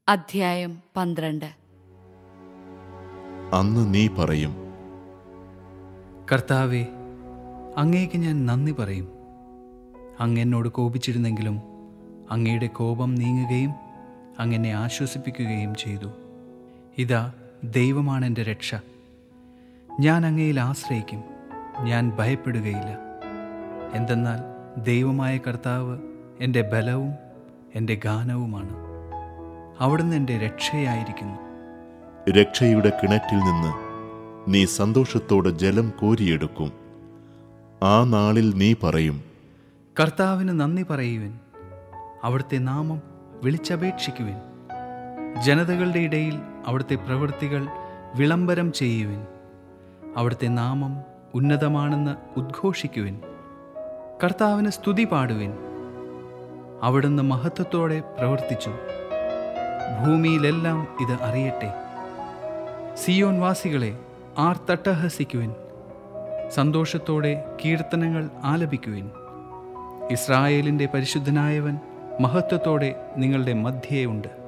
അധ്യായം പന്ത്രണ്ട് അന്ന് നീ പറയും കർത്താവെ അങ്ങേക്ക് ഞാൻ നന്ദി പറയും അങ്ങ് എന്നോട് കോപിച്ചിരുന്നെങ്കിലും അങ്ങയുടെ കോപം നീങ്ങുകയും അങ്ങനെ ആശ്വസിപ്പിക്കുകയും ചെയ്തു ഇതാ ദൈവമാണ് എൻ്റെ രക്ഷ ഞാൻ അങ്ങയിൽ ആശ്രയിക്കും ഞാൻ ഭയപ്പെടുകയില്ല എന്തെന്നാൽ ദൈവമായ കർത്താവ് എൻ്റെ ബലവും എൻ്റെ ഗാനവുമാണ് അവിടുന്ന് എൻ്റെ രക്ഷയായിരിക്കുന്നു രക്ഷയുടെ കിണറ്റിൽ നിന്ന് നീ സന്തോഷത്തോടെ ജലം കോരിയെടുക്കും ആ നാളിൽ നീ പറയും കർത്താവിന് നന്ദി പറയുവിൻ അവിടുത്തെ നാമം വിളിച്ചപേക്ഷിക്കുവിൻ ജനതകളുടെ ഇടയിൽ അവിടുത്തെ പ്രവൃത്തികൾ വിളംബരം ചെയ്യുവിൻ അവിടുത്തെ നാമം ഉന്നതമാണെന്ന് ഉദ്ഘോഷിക്കുവിൻ കർത്താവിന് സ്തുതി പാടുവിൻ അവിടുന്ന് മഹത്വത്തോടെ പ്രവർത്തിച്ചു ഭൂമിയിലെല്ലാം ഇത് അറിയട്ടെ സിയോൻ വാസികളെ ആർത്തട്ടഹസിക്കുവിൻ സന്തോഷത്തോടെ കീർത്തനങ്ങൾ ആലപിക്കുവിൻ ഇസ്രായേലിൻ്റെ പരിശുദ്ധനായവൻ മഹത്വത്തോടെ നിങ്ങളുടെ മധ്യേ ഉണ്ട്